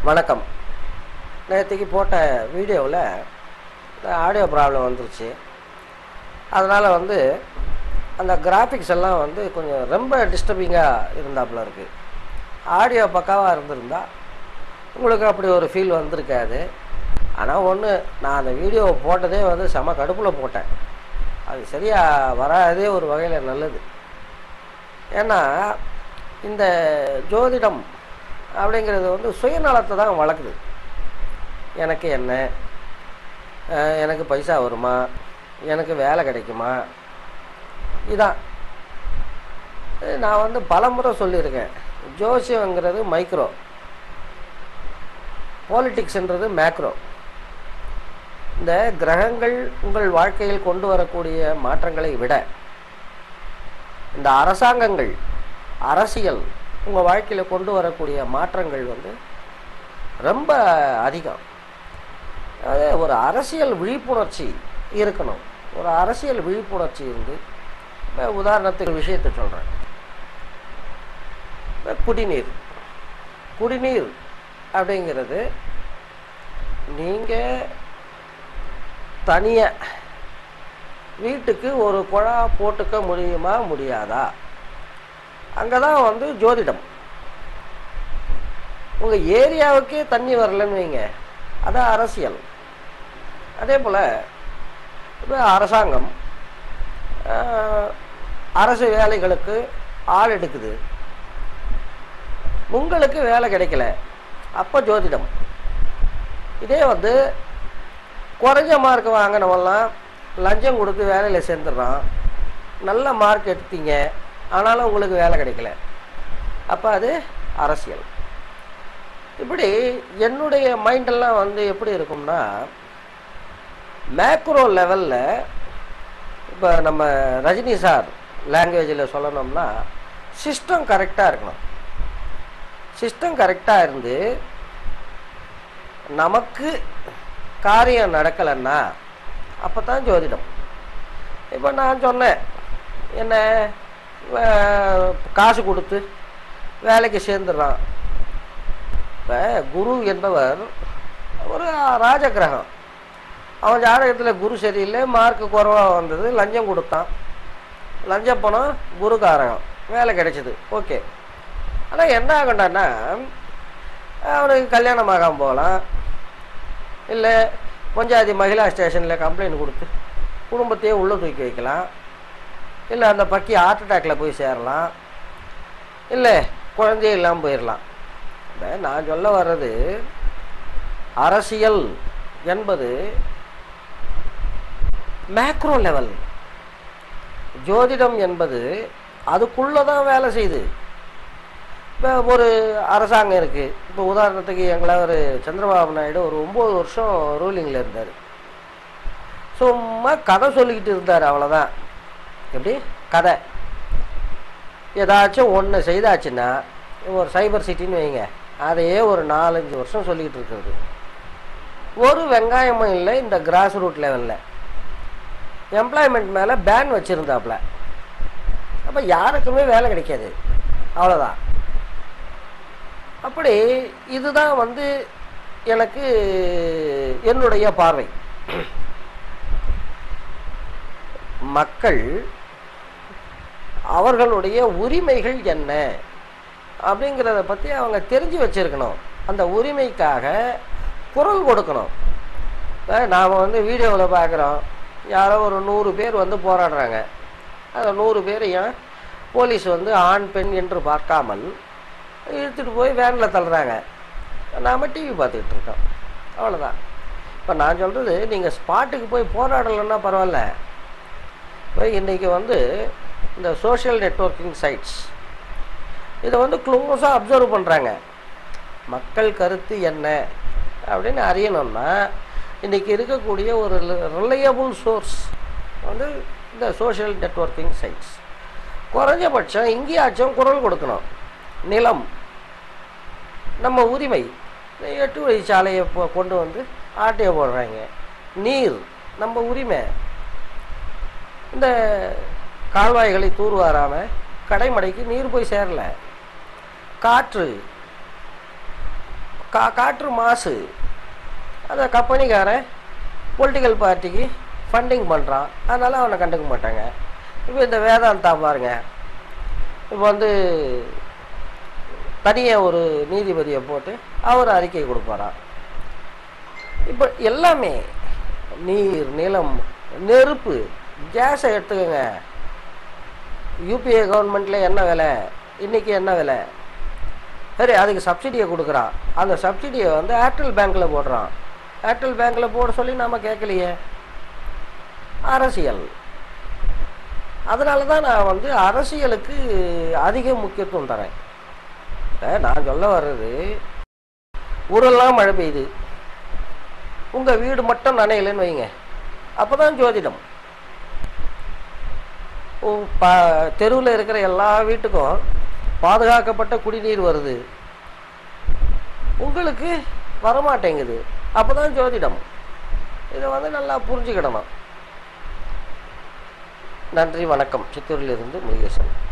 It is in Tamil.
வணக்கம் நேற்றுக்கு போட்ட வீடியோவில் ஆடியோ ப்ராப்ளம் வந்துருச்சு அதனால் வந்து அந்த கிராஃபிக்ஸ் எல்லாம் வந்து கொஞ்சம் ரொம்ப டிஸ்டர்பிங்காக இருந்தாப்புல இருக்குது ஆடியோ பக்காவாக இருந்திருந்தா உங்களுக்கு அப்படி ஒரு ஃபீல் வந்திருக்காது ஆனால் ஒன்று நான் அந்த வீடியோவை போட்டதே வந்து செம கடுப்பில் போட்டேன் அது சரியாக வராதே ஒரு வகையில் நல்லது ஏன்னா இந்த ஜோதிடம் அப்படிங்கிறது வந்து சுயநலத்தை தான் வளர்க்குது எனக்கு என்ன அஹ் எனக்கு பைசா வருமா எனக்கு வேலை கிடைக்குமா இதான் இது நான் வந்து பலமுறை சொல்லியிருக்கேன் ஜோசியங்கிறது மைக்ரோ பாலிட்டிக்ஸ்ன்றது மேக்ரோ இந்த கிரகங்கள் உங்கள் வாழ்க்கையில் கொண்டு வரக்கூடிய மாற்றங்களை விட இந்த அரசாங்கங்கள் அரசியல் உங்கள் வாழ்க்கையில் கொண்டு வரக்கூடிய மாற்றங்கள் வந்து ரொம்ப அதிகம் அது ஒரு அரசியல் விழிப்புணர்ச்சி இருக்கணும் ஒரு அரசியல் விழிப்புணர்ச்சி இருந்து இப்போ உதாரணத்துக்கு விஷயத்தை சொல்கிறேன் இப்போ குடிநீர் குடிநீர் அப்படிங்கிறது நீங்கள் தனியாக வீட்டுக்கு ஒரு குழா போட்டுக்க முடியுமா முடியாதா அங்கே தான் வந்து ஜோதிடம் உங்கள் ஏரியாவுக்கே தண்ணி வரலன்னு வைங்க அதான் அரசியல் அதே போல் இப்போ அரசாங்கம் ஆஹ், அரசு வேலைகளுக்கு ஆள் எடுக்குது உங்களுக்கு வேலை கிடைக்கல அப்போ ஜோதிடம் இதே வந்து குறைஞ்ச மார்க் வாங்கினவெல்லாம் லஞ்சம் கொடுத்து வேலையில் சேர்ந்துடுறான் நல்ல மார்க் எடுத்தீங்க ஆனாலும் உங்களுக்கு வேலை கிடைக்கல அப்போ அது அரசியல் இப்படி என்னுடைய மைண்டெல்லாம் வந்து எப்படி இருக்கும்னா மேக்ரோ லெவலில் இப்போ நம்ம ரஜினி சார் லாங்குவேஜில் சொல்லணும்னா சிஸ்டம் கரெக்டாக இருக்கணும் சிஸ்டம் கரெக்டாக இருந்து நமக்கு காரியம் நடக்கலைன்னா அப்போ தான் ஜோதிடம் இப்போ நான் சொன்னேன் என்ன வே- காசு கொடுத்து வேலைக்கு சேர்ந்துடுறான் இப்போ குரு என்பவர் ஒரு ராஜகிரகம் அவன் ஜாதகத்தில் குரு சரியில்லை மார்க் குறைவாக வந்தது லஞ்சம் கொடுத்தான் லஞ்சம் பணம் குருகாரகம் வேலை கிடைச்சிது ஓகே ஆனால் என்ன ஆகண்டான்னா அவனுக்கு கல்யாணம் ஆகாமல் போகலாம் இல்லை பஞ்சாயத்து மகிழா ஸ்டேஷனில் கம்ப்ளைண்ட் கொடுத்து குடும்பத்தையே உள்ளே தூக்கி வைக்கலாம் இல்லை அந்த பக்கி ஹார்ட் அட்டாக்ல போய் சேரலாம் இல்லை குழந்தையே இல்லாமல் போயிடலாம் இப்ப நான் சொல்ல வர்றது அரசியல் என்பது மேக்ரோ லெவல் ஜோதிடம் என்பது அதுக்குள்ளே தான் வேலை செய்யுது இப்போ ஒரு அரசாங்கம் இருக்குது இப்போ உதாரணத்துக்கு எங்களை ஒரு சந்திரபாபு நாயுடு ஒரு ஒம்பது வருஷம் ரூலிங்கில் இருந்தார் சும்மா கதை சொல்லிக்கிட்டு இருந்தார் அவ்வளோதான் எப்படி கதை ஏதாச்சும் ஒன்று செய்தாச்சுன்னா ஒரு சைபர் சிட்டின்னு வைங்க அதையே ஒரு நாலஞ்சு வருஷம் சொல்லிக்கிட்டு இருக்கிறது ஒரு வெங்காயமும் இல்லை இந்த கிராஸ் ரூட் லெவலில் எம்ப்ளாய்மெண்ட் மேலே பேன் வச்சுருந்தாப்புல அப்போ யாருக்குமே வேலை கிடைக்காது அவ்வளோதான் அப்படி இதுதான் வந்து எனக்கு என்னுடைய பார்வை மக்கள் அவர்களுடைய உரிமைகள் என்ன அப்படிங்கிறத பற்றி அவங்க தெரிஞ்சு வச்சிருக்கணும் அந்த உரிமைக்காக குரல் கொடுக்கணும் இப்போ நாம் வந்து வீடியோவில் பார்க்குறோம் யாரோ ஒரு நூறு பேர் வந்து போராடுறாங்க அந்த நூறு பேரையும் போலீஸ் வந்து ஆண் பெண் என்று பார்க்காமல் இழுத்துட்டு போய் வேனில் தள்ளுறாங்க நாம் டிவி பார்த்துக்கிட்டு இருக்கோம் அவ்வளோதான் இப்போ நான் சொல்கிறது நீங்கள் ஸ்பாட்டுக்கு போய் போராடலைன்னா பரவாயில்ல இப்போ இன்றைக்கி வந்து இந்த சோஷியல் நெட்வொர்க்கிங் சைட்ஸ் இதை வந்து க்ளோஸாக அப்சர்வ் பண்ணுறாங்க மக்கள் கருத்து என்ன அப்படின்னு அறியணும்னா இன்றைக்கி இருக்கக்கூடிய ஒரு ரிலையபிள் சோர்ஸ் வந்து இந்த சோஷியல் நெட்வொர்க்கிங் சைட்ஸ் குறைஞ்சபட்சம் இங்கேயாச்சும் குரல் கொடுக்கணும் நிலம் நம்ம உரிமை இந்த எட்டு வழி சாலையை பொ- கொண்டு வந்து ஆட்டையை போடுறாங்க நீர் நம்ம உரிமை இந்த கால்வாய்களை தூர்வாராம கடைமடைக்கு நீர் போய் சேரல காற்று கா காற்று மாசு அந்த கம்பெனிக்காரன் பொலிட்டிக்கல் பார்ட்டிக்கு ஃபண்டிங் பண்ணுறான் அதனால் அவனை கண்டுக்க மாட்டாங்க இப்போ இந்த வேதாந்தா பாருங்க இப்போ வந்து தனியாக ஒரு நீதிபதியை போட்டு அவர் அறிக்கை கொடுப்பாராம் இப்போ எல்லாமே நீர் நிலம் நெருப்பு கேஸை எடுத்துக்கோங்க யூபிஏ கவர்மெண்ட்டில் என்ன விலை இன்றைக்கி என்ன விலை சரி அதுக்கு சப்சிடியை கொடுக்குறான் அந்த சப்சிடியை வந்து ஏர்டெல் பேங்க்கில் போடுறான் ஏர்டெல் பேங்க்கில் போட சொல்லி நாம் கேட்கலையே அரசியல் அதனால தான் நான் வந்து அரசியலுக்கு அதிக முக்கியத்துவம் தரேன் இப்ப நான் சொல்ல வர்றது ஊரெல்லாம் மழை பெய்யுது உங்கள் வீடு மட்டும் நனையலைன்னு வைங்க அப்போ தான் ஜோதிடம் ப தெருவில் இருக்கிற எல்லா வீட்டுக்கும் பாதுகாக்கப்பட்ட குடிநீர் வருது உங்களுக்கு வரமாட்டேங்குது அப்போ தான் ஜோதிடம் இதை வந்து நல்லா புரிஞ்சுக்கிடணும் நன்றி வணக்கம் சித்தூரிலிருந்து முருகேசன்